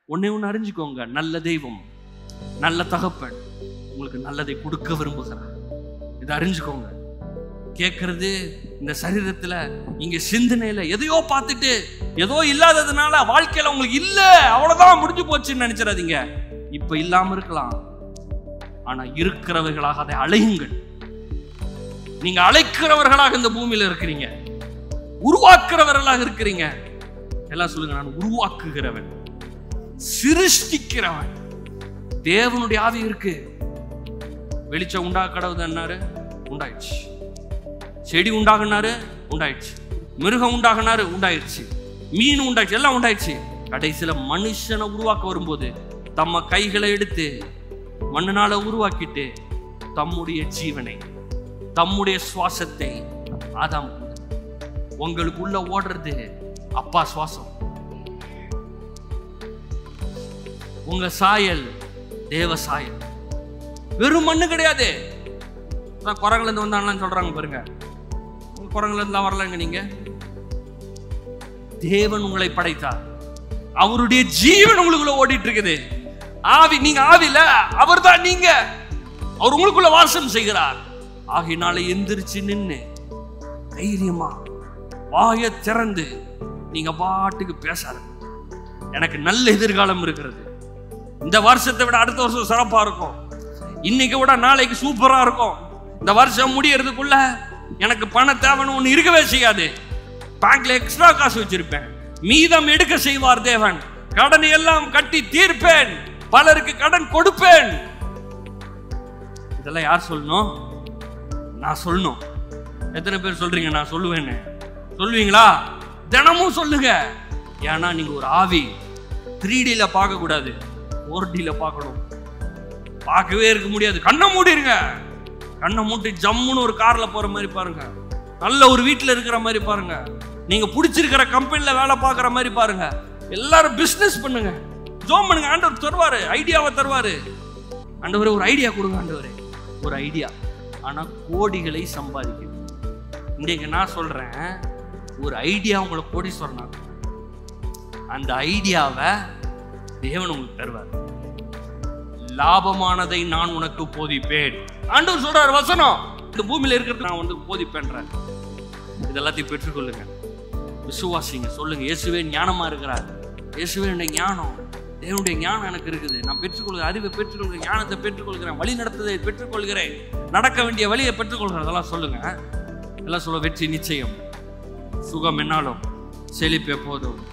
ஒண்ணே ஒன்று அறிஞ்சுக்கோங்க நல்ல தெய்வம் நல்ல தகப்பன் உங்களுக்கு நல்லதை கொடுக்க விரும்புகிறார் இதை அறிஞ்சுக்கோங்க கேட்கறது இந்த சரீரத்துல இங்க சிந்தனையில எதையோ பார்த்துட்டு ஏதோ இல்லாததுனால வாழ்க்கையில உங்களுக்கு இல்ல அவ்வளவுதான் முடிஞ்சு போச்சுன்னு நினைச்சிடாதீங்க இப்ப இல்லாம இருக்கலாம் ஆனா இருக்கிறவர்களாக அதை அழையுங்கள் நீங்க அழைக்கிறவர்களாக இந்த பூமியில இருக்கிறீங்க உருவாக்குறவர்களாக இருக்கிறீங்க எல்லாம் சொல்லுங்க நான் உருவாக்குகிறவன் சிருஷ்டிக்கிறவன் தேவனுடைய ஆவி இருக்கு வெளிச்சம் உண்டா கடவுதுன்னாரு உண்டாயிடுச்சு செடி உண்டாகுனாரு உண்டாயிடுச்சு மிருகம் உண்டாகுனாரு உண்டாயிடுச்சு மீன் உண்டாயிடுச்சு எல்லாம் உண்டாயிடுச்சு கடைசியில மனுஷனை உருவாக்க வரும்போது தம்ம கைகளை எடுத்து மண்ணினால உருவாக்கிட்டு தம்முடைய ஜீவனை தம்முடைய சுவாசத்தை ஆதாம் உங்களுக்குள்ள ஓடுறது அப்பா சுவாசம் உங்க சாயல் தேவ சாயல் வெறும் மண்ணு கிடையாது அதான் குரங்குல இருந்து வந்தாங்கன்னு சொல்றாங்க பாருங்க உங்க குரங்குல இருந்தா வரலங்க நீங்க தேவன் உங்களை படைத்தார் அவருடைய ஜீவன் உங்களுக்குள்ள ஓடிட்டு இருக்குது ஆவி நீங்க ஆவில அவர்தான் நீங்க அவர் உங்களுக்குள்ள வாசம் செய்கிறார் ஆகையினால எந்திரிச்சு நின்னு தைரியமா வாயை திறந்து நீங்க பாட்டுக்கு பேசாரு எனக்கு நல்ல எதிர்காலம் இருக்கிறது இந்த வருஷத்தை விட அடுத்த வருஷம் சிறப்பா இருக்கும் இன்னைக்கு விட நாளைக்கு சூப்பரா இருக்கும் இந்த வருஷம் முடியறதுக்குள்ள எனக்கு பண தேவைன்னு ஒண்ணு இருக்கவே செய்யாது பேங்க்ல எக்ஸ்ட்ரா காசு வச்சிருப்பேன் மீதம் எடுக்க செய்வார் தேவன் கடனை எல்லாம் கட்டி தீர்ப்பேன் பலருக்கு கடன் கொடுப்பேன் இதெல்லாம் யார் சொல்லணும் நான் சொல்லணும் எத்தனை பேர் சொல்றீங்க நான் சொல்லுவேன்னு சொல்லுவீங்களா தினமும் சொல்லுங்க ஏன்னா நீங்க ஒரு ஆவி த்ரீ டில பார்க்க கூடாது ஃபோர் டில பார்க்கணும் பார்க்கவே இருக்க முடியாது கண்ணை மூடிருங்க கண்ணை மூட்டி ஜம்முன்னு ஒரு கார்ல போற மாதிரி பாருங்க நல்ல ஒரு வீட்டில் இருக்கிற மாதிரி பாருங்க நீங்க பிடிச்சிருக்கிற கம்பெனில வேலை பார்க்குற மாதிரி பாருங்க எல்லாரும் பிசினஸ் பண்ணுங்க ஜோம் பண்ணுங்க ஆண்டவர் தருவாரு ஐடியாவை தருவாரு ஆண்டவரே ஒரு ஐடியா கொடுங்க ஆண்டவரே ஒரு ஐடியா ஆனா கோடிகளை சம்பாதிக்கணும் இன்றைக்கு நான் சொல்றேன் ஒரு ஐடியா உங்களை கோடீஸ்வரன் ஆக்கும். அந்த ஐடியாவை தேவன் உங்களுக்கு தருவார் லாபமானதை நான் உனக்கு போதிப்பேன் ஆண்டவர் சொல்றார் வசனம் இந்த பூமியில இருக்கிறது நான் வந்து போதிப்பேன்றேன் இது எல்லாத்தையும் பெற்றுக்கொள்ளுங்க விசுவாசிங்க சொல்லுங்க இயேசுவே ஞானமா இருக்கிறார் இயேசுவே என்னுடைய ஞானம் தேவனுடைய ஞானம் எனக்கு இருக்குது நான் பெற்றுக்கொள்கிறேன் அறிவை பெற்றுக்கொள்கிறேன் ஞானத்தை பெற்றுக்கொள்கிறேன் வழி நடத்துவதை பெற்றுக்கொள்கிறேன் நடக்க வேண்டிய வழியை பெற்றுக்கொள்கிறேன் அதெல்லாம் சொல்லுங்க எல்லாம் சொல்ல வெற்றி நிச்சயம் சுகம் என்னாலும் செழிப்பு எப்போதும்